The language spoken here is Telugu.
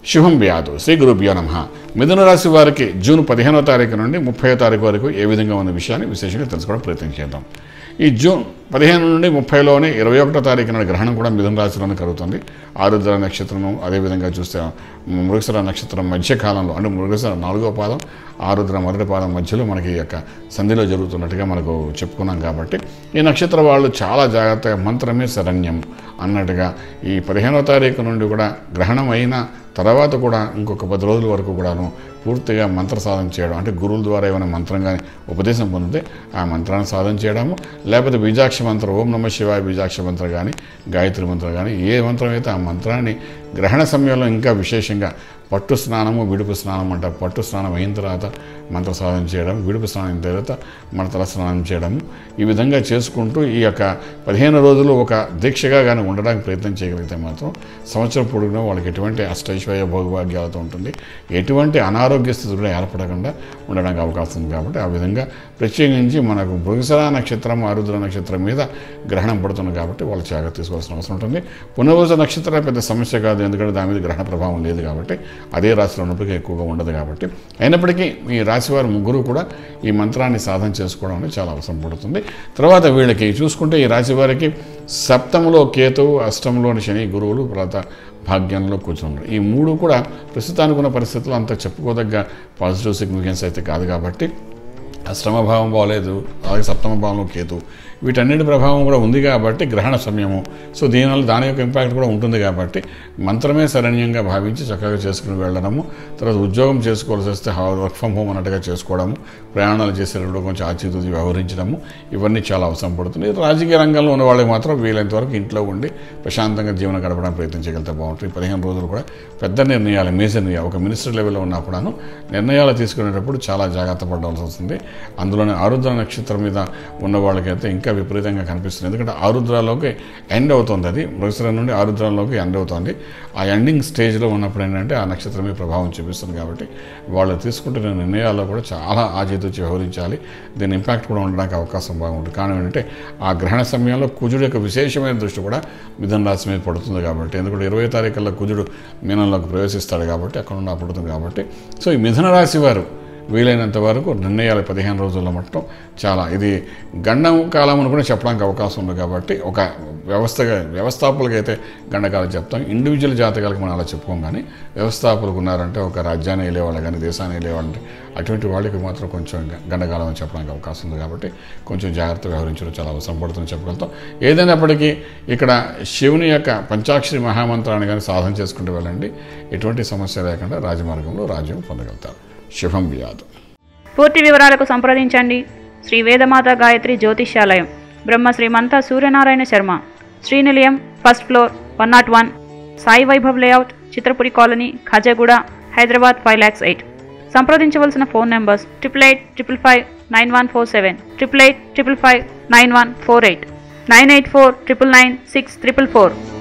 శుభం వ్యాధు శ్రీ గురుభ్యో నమ మిథున రాశి వారికి జూన్ పదిహేనో తారీఖు నుండి ముప్పై తారీఖు వరకు ఏ విధంగా ఉన్న విషయాన్ని విశేషంగా తెలుసుకోవడం ప్రయత్నం చేద్దాం ఈ జూన్ పదిహేను నుండి ముప్పైలోనే ఇరవై ఒకటో తారీఖు నాడు గ్రహణం కూడా మిథున రాశిలోనే కలుగుతుంది ఆరుద్ర నక్షత్రం అదేవిధంగా చూస్తే మృగశిర నక్షత్రం మధ్యకాలంలో అంటే మృగశిర నాలుగో పాదం ఆరుద్ర మొదటి పాదం మధ్యలో మనకి ఈ యొక్క సంధిలో జరుగుతున్నట్టుగా మనకు చెప్పుకున్నాం కాబట్టి ఈ నక్షత్ర వాళ్ళు చాలా జాగ్రత్తగా మంత్రమే శరణ్యం అన్నట్టుగా ఈ పదిహేనో తారీఖు నుండి కూడా గ్రహణం అయిన తర్వాత కూడా ఇంకొక పది రోజుల వరకు కూడాను పూర్తిగా మంత్ర సాధన చేయడం అంటే గురువుల ద్వారా ఏమైనా మంత్రం కానీ ఉపదేశం పొందితే ఆ మంత్రాన్ని సాధన చేయడము లేకపోతే బీజాక్ష మంత్రం ఓం నమ శివాయ బీజాక్ష మంత్రం కానీ గాయత్రి మంత్రం కానీ ఏ మంత్రం అయితే ఆ మంత్రాన్ని గ్రహణ సమయంలో ఇంకా విశేషంగా పట్టు స్నానము విడుపు స్నానం అంటారు పట్టు స్నానం అయిన తర్వాత మంత్ర సాధన చేయడం విడుపు స్నానం అయిన తర్వాత మన తల స్నానం చేయడము ఈ విధంగా చేసుకుంటూ ఈ యొక్క పదిహేను రోజులు ఒక దీక్షగా కానీ ఉండడానికి ప్రయత్నం చేయగలిగితే మాత్రం సంవత్సరం పొడుగునా వాళ్ళకి ఎటువంటి అష్టైశ్వర్య భోగభాగ్యాలతో ఉంటుంది ఎటువంటి అనారోగ్య స్థితి కూడా ఏర్పడకుండా ఉండడానికి అవకాశం ఉంది కాబట్టి ఆ విధంగా ప్రత్యేకించి మనకు మృగశర నక్షత్రం ఆరుద్ర నక్షత్రం మీద గ్రహణం పడుతుంది కాబట్టి వాళ్ళు జాగ్రత్త తీసుకోవాల్సిన అవసరం ఉంటుంది పునర్వస నక్షత్రం పెద్ద సమస్య కాదు ఎందుకంటే దాని మీద గ్రహణ ప్రభావం లేదు కాబట్టి అదే రాశిలో ఉన్నప్పటికీ ఎక్కువగా ఉండదు కాబట్టి అయినప్పటికీ ఈ రాశి వారి ముగ్గురు కూడా ఈ మంత్రాన్ని సాధన చేసుకోవడం అనేది చాలా అవసరం పడుతుంది తర్వాత వీళ్ళకి చూసుకుంటే ఈ రాశి వారికి సప్తములో కేతువు అష్టంలోని శని గురువులు తర్వాత భాగ్యంలో కూర్చున్నారు ఈ మూడు కూడా ప్రస్తుతానికి ఉన్న పరిస్థితుల్లో అంత చెప్పుకోదగ్గ పాజిటివ్ సిగ్నిఫికెన్స్ అయితే కాదు కాబట్టి అష్టమ భావం బాగలేదు అలాగే సప్తమ భావంలో కేతు వీటన్నిటి ప్రభావం కూడా ఉంది కాబట్టి గ్రహణ సమయము సో దీనివల్ల దాని యొక్క ఇంపాక్ట్ కూడా ఉంటుంది కాబట్టి మంత్రమే శరణ్యంగా భావించి చక్కగా చేసుకుని వెళ్ళడము తర్వాత ఉద్యోగం చేసుకోవాల్సి వస్తే వర్క్ ఫ్రమ్ హోమ్ అన్నట్టుగా చేసుకోవడము ప్రయాణాలు చేసేటప్పుడు కొంచెం ఆచితూచి వ్యవహరించడము ఇవన్నీ చాలా అవసరం పడుతుంది రాజకీయ రంగంలో ఉన్న వాళ్ళకి మాత్రం వీలైనంత వరకు ఇంట్లో ఉండి ప్రశాంతంగా జీవనం గడపడానికి ప్రయత్నం చేయగలిగితే బాగుంటుంది పదిహేను రోజులు కూడా పెద్ద నిర్ణయాలు మేజర్ నిర్ణయాలు ఒక మినిస్టర్ లెవెల్లో ఉన్నప్పుడను నిర్ణయాలు తీసుకునేటప్పుడు చాలా జాగ్రత్త పడవలసి వస్తుంది అందులోనే ఆరుద్ర నక్షత్రం మీద ఉన్న వాళ్ళకైతే ఇంకా విపరీతంగా కనిపిస్తుంది ఎందుకంటే ఆరుద్రాలోకి ఎండ్ అవుతుంది అది మృగశిర నుండి ఆరుద్రంలోకి ఎండ్ అవుతుంది ఆ ఎండింగ్ స్టేజ్లో ఉన్నప్పుడు ఏంటంటే ఆ నక్షత్రమే ప్రభావం చూపిస్తుంది కాబట్టి వాళ్ళు తీసుకుంటున్న నిర్ణయాల్లో కూడా చాలా ఆచితూచి వ్యవహరించాలి దీని ఇంపాక్ట్ కూడా ఉండడానికి అవకాశం బాగుంటుంది కారణం ఏంటంటే ఆ గ్రహణ సమయంలో కుజుడు యొక్క విశేషమైన దృష్టి కూడా మిథున రాశి మీద పడుతుంది కాబట్టి ఎందుకంటే ఇరవై తారీఖుల్లో కుజుడు మీనంలోకి ప్రవేశిస్తాడు కాబట్టి అక్కడ ఉన్న పడుతుంది కాబట్టి సో ఈ మిథున రాశి వారు వీలైనంత వరకు నిర్ణయాలు పదిహేను రోజుల్లో మట్టం చాలా ఇది గండం కాలం అని కూడా చెప్పడానికి అవకాశం ఉంది కాబట్టి ఒక వ్యవస్థగా వ్యవస్థాపకులకి అయితే గండకాలం చెప్తాం ఇండివిజువల్ జాతకాలకు మనం అలా చెప్పుకోం కానీ వ్యవస్థాపకులు ఉన్నారంటే ఒక రాజ్యాన్ని వెళ్ళేవాళ్ళు కానీ దేశాన్ని వెళ్ళేవాళ్ళు అటువంటి వాళ్ళకి మాత్రం కొంచెం గండకాలం అని చెప్పడానికి అవకాశం ఉంది కాబట్టి కొంచెం జాగ్రత్త వ్యవహరించడం చాలా అవసరం పడుతుందని చెప్పగలుగుతాం ఏదైనప్పటికీ ఇక్కడ శివుని యొక్క పంచాక్షరి మహామంత్రాన్ని కానీ సాధన చేసుకుంటూ వెళ్ళండి ఎటువంటి సమస్య లేకుండా రాజమార్గంలో రాజ్యం పొందగలుగుతారు శుభం వ్యాధు పూర్తి వివరాలకు సంప్రదించండి Shri Vedamata Gayatri Jyotishyalayam Brahma Srimantha Suryanarayana Sharma Srinilayam first floor one nought one Sai Vaibhav layout Chitrapuri colony Khajaguda Hyderabad five lakhs eight సంప్రదించవలసిన phone numbers triple eight triple five nine one four seven triple eight triple five nine one four eight nine eight four triple nine six triple four